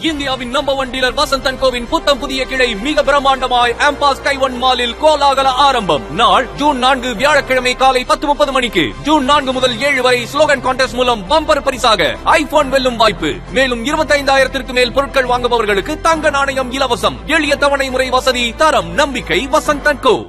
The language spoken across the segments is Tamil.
இந்தியாவின் நம்பர் ஒன் டீலர் வசந்தன் கோவின் புத்தம் புதிய கிளை மிக பிரம்மாண்டமாய் ஆம்பாஸ் கைவன் மாலில் கோலாகல ஆரம்பம் நாள் ஜூன் நான்கு வியாழக்கிழமை காலை பத்து முப்பது மணிக்கு ஜூன் நான்கு முதல் ஏழு வரை ஸ்லோகன் கான்டெஸ்ட் மூலம் பம்பர் பரிசாக ஐபோன் வெல்லும் வாய்ப்பு மேலும் இருபத்தைந்தாயிரத்திற்கு மேல் பொருட்கள் வாங்குபவர்களுக்கு தங்க நாணயம் இலவசம் எளிய தவணை முறை வசதி தரம் நம்பிக்கை Vasanthan co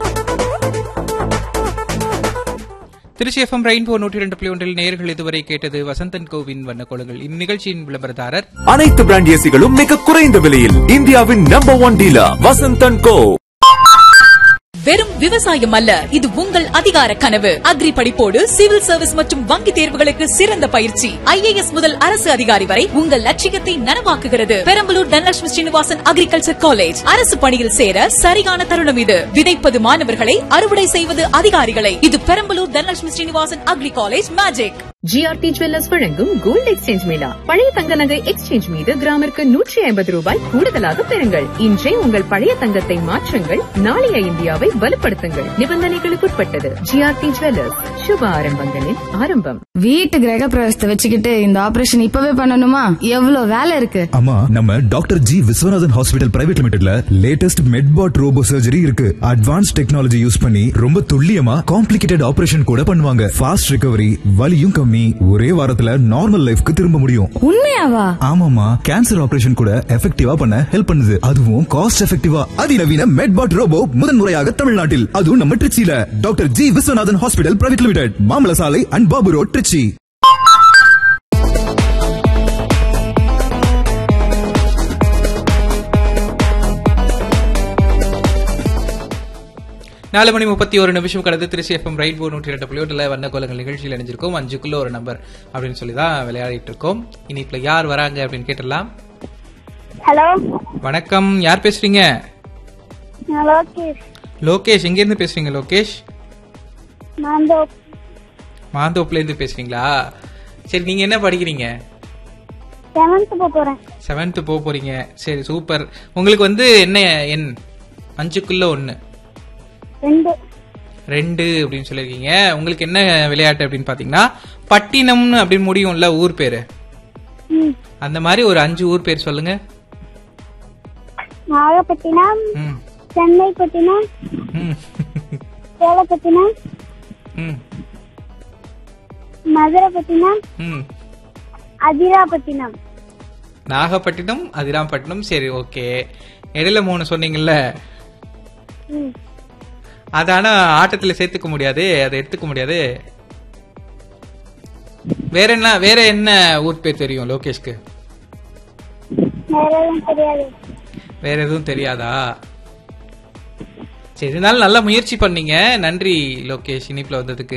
Trichy FM rainbow நூற்றி ரெண்டு புள்ளி ஒன்றில் நேயர்கள் இதுவரை கேட்டது வசந்தன் கோவின் வண்ணக்கோலங்கள் இந்நிகழ்ச்சியின் விளம்பரதாரர் அனைத்து பிராண்ட் ஏசிகளும் மிக குறைந்த விலையில் இந்தியாவின் number one dealer Vasanthan co வெறும் விவசாயம் அல்ல இது உங்கள் அதிகார கனவு அக்ரி படிப்போடு சிவில் சர்வீஸ் மற்றும் வங்கி தேர்வுகளுக்கு சிறந்த பயிற்சி ஐஏஎஸ் முதல் அரசு அதிகாரி வரை உங்கள் லட்சியத்தை நனவாக்குகிறது பெரம்பலூர் தனலட்சுமி ஸ்ரீனிவாசன் அக்ரிகல்ச்சர் காலேஜ் அரசு பணியில் சேர சரியான தருணம் இது விதைப்பது மாணவர்களை அறுவடை செய்வது அதிகாரிகளை இது Perambalur Dhanalakshmi Srinivasan agri college magic GRT jewellers வழங்கும் கோல்டு எக்ஸ்சேஞ்ச் மேளா பழைய தங்க நகை எக்ஸ்சேஞ்ச் மீது கிராமிற்கு நூற்றி ஐம்பது ரூபாய் கூடுதலாக பெறுங்கள் இன்றே உங்கள் பழைய தங்கத்தை மாற்றுங்கள் நாளைய இந்தியாவை வலுப்படுத்துங்கள் நிபந்தனைகளுக்குட்பட்டது ஜிஆர்டி ஜுவல்லர்ஸ் சுப ஆரம்பங்களின் ஆரம்பம் வீட்டு கிரக பிரவேசத்தை வச்சுக்கிட்டு இந்த ஆபரேஷன் இப்பவே பண்ணணுமா எவ்வளவு வேலை இருக்கு ஆமா நம்ம doctor G Viswanathan hospital private லிமிடெட்ல லேட்டஸ்ட் மெட்பாட் ரோபோ சர்ஜரி இருக்கு அட்வான்ஸ் டெக்னாலஜி யூஸ் பண்ணி ரொம்ப துல்லியமா காம்ப்ளிகேட்டட் ஆபரேஷன் கூட பண்ணுவாங்க ஃபாஸ்ட் ரிகவரி வலியும் கம்மி ஒரே வாரத்துல நார்மல் லைஃப்க்கு திரும்ப முடியும் உண்மையாவா ஆமாமா கேன்சர் ஆபரேஷன் கூட எஃபெக்டிவா பண்ண ஹெல்ப் பண்ணுது அதுவும் காஸ்ட் எஃபெக்டிவா அதிநவீன மெட்பாட் ரோபோ முதன்முறையாக தமிழ்நாட்டில் அதுவும் நம்ம திருச்சியில doctor G Viswanathan hospital private limited மாமல சாலை அண்ட் பாபு ரோட் திருச்சி நாலு மணி முப்பத்தி ஒரு நிமிஷம் கடந்து திருச்சி எஃப்எம் ரெயின்போ நூற்றி ரெண்டு புள்ளி ஒன்றில் வண்ணக்கோலங்கள் நிகழ்ச்சியில் இணைஞ்சிருக்கோம் அஞ்சுக்குள்ள ஒரு நம்பர் அப்படின்னு சொல்லி தான் விளையாடிட்டு இருக்கோம் இனிப்புல யார் வராங்க அப்படின்னு கேட்டலாம் ஹலோ வணக்கம் யார் பேசுறீங்க நான் லோகேஷ் லோகேஷ் எங்க இருந்து பேசுறீங்க லோகேஷ் நான் தான் மாந்தோப்புல இருந்து பேசுறீங்களா சரி நீங்க என்ன படிக்கிறீங்க செவன்த் போக போறேன் செவன்த் போக போறீங்க சரி சூப்பர் உங்களுக்கு வந்து என்ன எண் அஞ்சுக்குள்ள ஒன்னு ரெண்டு ரெண்டு அப்படின்னு சொல்லியிருக்கீங்க உங்களுக்கு என்ன விளையாட்டு அப்படின்னு பாத்தீங்கன்னா பட்டினம்னு அப்படின்னு முடியும்ல ஊர் பேரு ம். அந்த மாதிரி ஒரு அஞ்சு ஊர் பேர் சொல்லுங்க நாகப்பட்டினம் ம் சென்னைப்பட்டினம் ம் சேலப்பட்டினம் ம் மதுரைப்பட்டினம் ம் அதிராப்பட்டினம் நாகப்பட்டினம் அதிராம்பட்டினம் சரி ஓகே இடையில மூணு சொன்னீங்கல்ல ம். அது ஆனா ஆட்டத்துல சேர்த்துக்க முடியாது அதை எடுத்துக்க முடியாது வேற என்ன வேற என்ன ஊர் பேர் தெரியும் லோகேஷ்க்கு வேற எதுவும் தெரியாது வேற எதுவும் தெரியாதா சரி இருந்தாலும் நல்ல முயற்சி பண்ணீங்க நன்றி லோகேஷ் இனிப்புல வந்ததுக்கு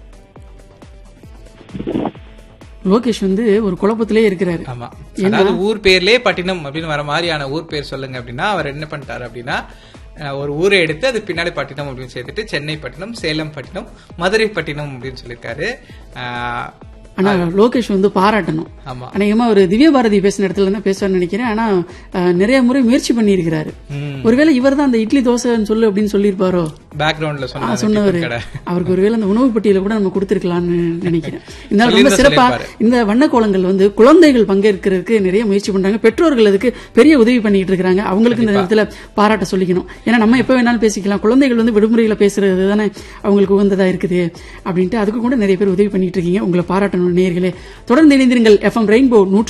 லோகேஷ் வந்து ஒரு குழப்பத்திலே இருக்கிறாரு ஆமா அதாவது ஊர் பேர்லயே பட்டினம் அப்படின்னு வர மாதிரியான ஊர் பேர் சொல்லுங்க அப்படின்னா அவர் என்ன பண்ணிட்டாரு அப்படின்னா அஹ், ஒரு ஊரை எடுத்து அது பின்னாடி பட்டினம் அப்படின்னு சேர்த்துட்டு சென்னை பட்டினம் சேலம் பட்டினம் மதுரை பட்டினம் அப்படின்னு சொல்லியிருக்காரு அஹ், ஆனா லோகேஷ் வந்து பாராட்டணும் ஆமா அநேகமா ஒரு திவ்ய பாரதி பேசின இடத்துல தான் பேசுவார்னு நினைக்கிறேன் ஆனா அஹ், நிறைய முறை முயற்சி பண்ணியிருக்கிறாரு ம். ஒருவேளை இவர் தான் அந்த இட்லி தோசைன்னு சொல்லு அப்படின்னு சொல்லியிருப்பாரோ பேக்ரவுண்ட்ல ஆ, சொன்ன சொன்னவரு கடை அவருக்கு ஒருவேளை அந்த உணவு பட்டியல கூட நம்ம கொடுத்திருக்கலாம்னு நினைக்கிறேன் இருந்தாலும் ரொம்ப சொல்லியிருந்தா சிறப்பா சொல்லியிருப்பாரு. இந்த வண்ணக்கோலங்கள் வந்து குழந்தைகள் பங்கேற்கிறதுக்கு நிறைய முயற்சி பண்றாங்க பெற்றோர்கள் அதுக்கு பெரிய உதவி பண்ணிட்டு இருக்காங்க அவங்களுக்கு இந்த நேரத்துல பாராட்ட சொல்லிக்கணும் ஏன்னா நம்ம எப்ப வேணாலும் பேசிக்கலாம் குழந்தைகள் வந்து விடுமுறையில பேசுறது தானே அவங்களுக்கு உகந்ததா இருக்குது அப்படின்ட்டு அதுக்கு கூட நிறைய பேர் உதவி பண்ணிட்டு இருக்கீங்க உங்களை பாராட்டணும் நேர்களே தொடர்ந்து இணைந்திருங்கள் எஃப்எம் ரெயின்போ நூற்றி